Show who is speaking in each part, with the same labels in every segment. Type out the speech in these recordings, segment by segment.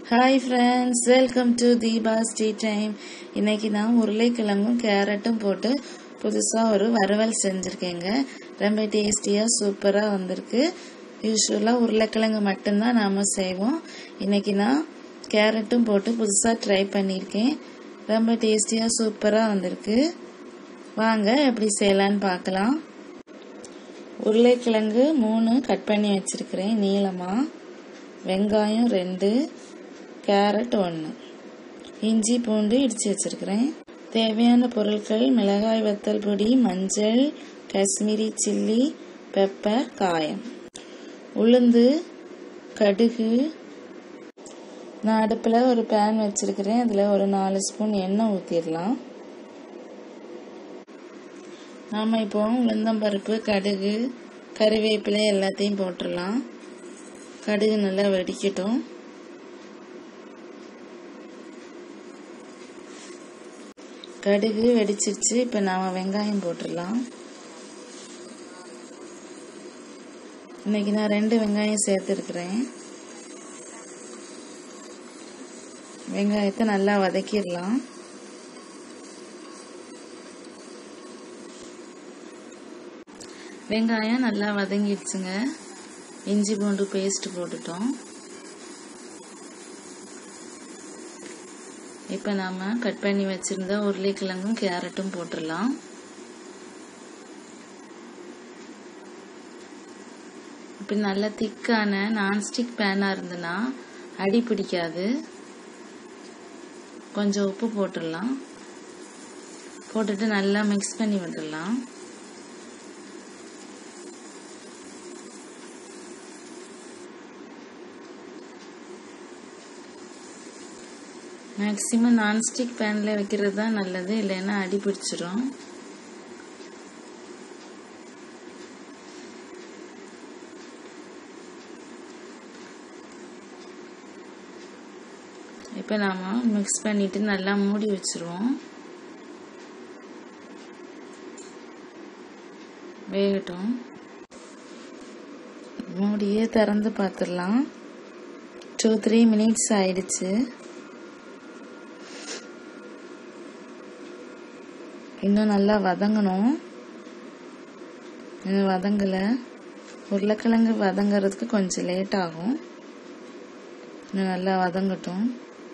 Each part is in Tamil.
Speaker 1: hi friends welcome to Deepa's tea time இன்னைக்கு நான் உருளைக்கிழங்கும் கேரட்டும் போட்டு புதுசாக ஒரு வறுவல் செஞ்சுருக்கேங்க ரொம்ப டேஸ்டியாக சூப்பராக வந்திருக்கு யூஸ்வலாக உருளைக்கிழங்கு மட்டும்தான் நாம் செய்வோம் இன்னைக்கு நான் கேரட்டும் போட்டு புதுசாக ட்ரை பண்ணியிருக்கேன் ரொம்ப டேஸ்டியாக சூப்பராக வந்திருக்கு வாங்க எப்படி செய்யலான்னு பார்க்கலாம் உருளைக்கிழங்கு மூணு கட் பண்ணி வச்சிருக்கிறேன் நீளமாக வெங்காயம் ரெண்டு கேரட் ஒன்று இஞ்சி பூண்டு இடித்து வச்சிருக்கிறேன் தேவையான பொருட்கள் மிளகாய் வத்தல் பொடி மஞ்சள் காஷ்மீரி சில்லி பெப்பர் காயம் உளுந்து கடுகு நான் அடுப்பில் ஒரு பேன் வச்சிருக்கிறேன் அதில் ஒரு நாலு ஸ்பூன் எண்ணெய் ஊற்றிடலாம் நாம் இப்போ உளுந்தம்பருப்பு கடுகு கறிவேப்பிலை எல்லாத்தையும் போட்டுடலாம் கடுகு நல்லா வெடிக்கட்டும் கடுகு வெடிச்சிருச்சு இப்போ நாம் வெங்காயம் போட்டுடலாம் இன்னைக்கு நான் ரெண்டு வெங்காயம் சேர்த்துருக்குறேன் வெங்காயத்தை நல்லா வதக்கிடலாம் வெங்காயம் நல்லா வதங்கிடுச்சுங்க இஞ்சி பூண்டு பேஸ்ட் போட்டுட்டோம் இப்போ நாம் கட் பண்ணி வச்சுருந்த உருளைக்கிழங்கும் கேரட்டும் போட்டுடலாம் இப்போ நல்ல திக்கான நான்ஸ்டிக் பேனாக இருந்ததுன்னா அடி பிடிக்காது கொஞ்சம் உப்பு போட்டுடலாம் போட்டுட்டு நல்லா மிக்ஸ் பண்ணி விட்டுடலாம் மேக்ஸிமம் நான்ஸ்டிக் பேனில் வைக்கிறது தான் நல்லது இல்லைன்னா அடி பிடிச்சிரும் இப்போ நாம் மிக்ஸ் பண்ணிட்டு நல்லா மூடி வச்சுருவோம் வேகட்டும் மூடியே திறந்து பார்த்துடலாம் டூ த்ரீ மினிட்ஸ் ஆயிடுச்சு இன்னும் நல்லா வதங்கணும் இன்னும் வதங்கலை உருளைக்கிழங்கு வதங்கிறதுக்கு கொஞ்சம் லேட் ஆகும் இன்னும் நல்லா வதங்கட்டும்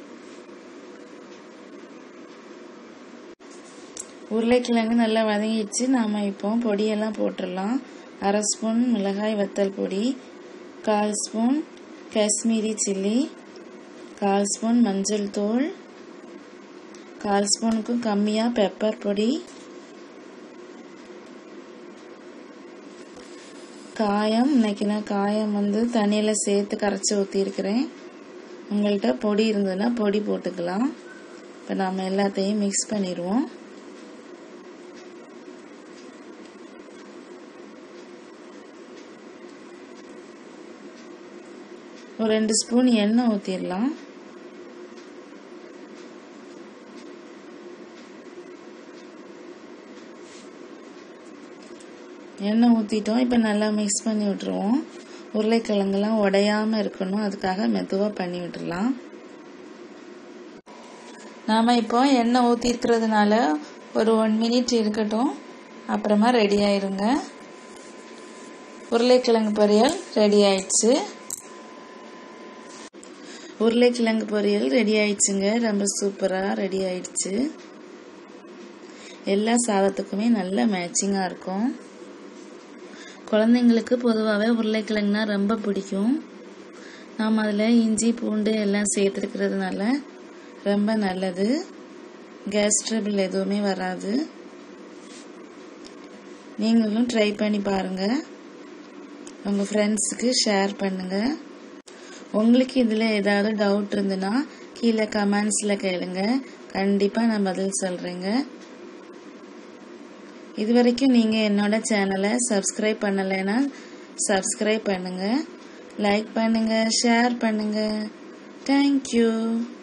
Speaker 1: உருளைக்கிழங்கு நல்லா வதங்கிடுச்சு நாம் இப்போ பொடியெல்லாம் போட்டுடலாம் அரை ஸ்பூன் மிளகாய் வத்தல் பொடி கால் ஸ்பூன் காஷ்மீரி சில்லி கால் ஸ்பூன் மஞ்சள் தூள் கால் ஸ்பூனுக்கும் கம்மியாக பெப்பர் பொடி காயம் இன்னைக்கு நான் காயம் வந்து தண்ணியில் சேர்த்து கரைச்சி ஊற்றிருக்கிறேன் உங்கள்கிட்ட பொடி இருந்ததுன்னா பொடி போட்டுக்கலாம் இப்போ நாம் எல்லாத்தையும் மிக்ஸ் பண்ணிடுவோம் ஒரு ரெண்டு ஸ்பூன் எண்ணெய் ஊற்றிடலாம் எண்ணெய் ஊற்றிட்டோம் இப்போ நல்லா மிக்ஸ் பண்ணி விட்டுருவோம் உருளைக்கிழங்குலாம் உடையாமல் இருக்கணும் அதுக்காக மெதுவாக பண்ணி விட்டுடலாம் நாம் இப்போ எண்ணெய் ஊற்றிருக்கிறதுனால ஒரு ஒன் மினிட் இருக்கட்டும் அப்புறமா ரெடி ஆயிருங்க உருளைக்கிழங்கு பொரியல் ரெடி ஆயிடுச்சு உருளைக்கிழங்கு பொரியல் ரெடி ஆயிடுச்சுங்க ரொம்ப சூப்பராக ரெடி ஆயிடுச்சு எல்லா சாதத்துக்குமே நல்ல மேட்சிங்காக இருக்கும் குழந்தைங்களுக்கு பொதுவாகவே உருளைக்கிழங்குனா ரொம்ப பிடிக்கும் நாம் அதில் இஞ்சி பூண்டு எல்லாம் சேர்த்துருக்கிறதுனால ரொம்ப நல்லது கேஸ் ட்ரபிள் எதுவுமே வராது நீங்களும் ட்ரை பண்ணி பாருங்கள் உங்கள் ஃப்ரெண்ட்ஸுக்கு ஷேர் பண்ணுங்கள் உங்களுக்கு இதில் ஏதாவது டவுட் இருந்துன்னா கீழே கமெண்ட்ஸில் கேளுங்க கண்டிப்பாக நான் பதில் சொல்கிறேங்க இது வரைக்கும் நீங்கள் என்னோட சேனலை சப்ஸ்கிரைப் பண்ணலைன்னா சப்ஸ்கிரைப் பண்ணுங்கள் லைக் பண்ணுங்கள் ஷேர் பண்ணுங்கள் தேங்க்யூ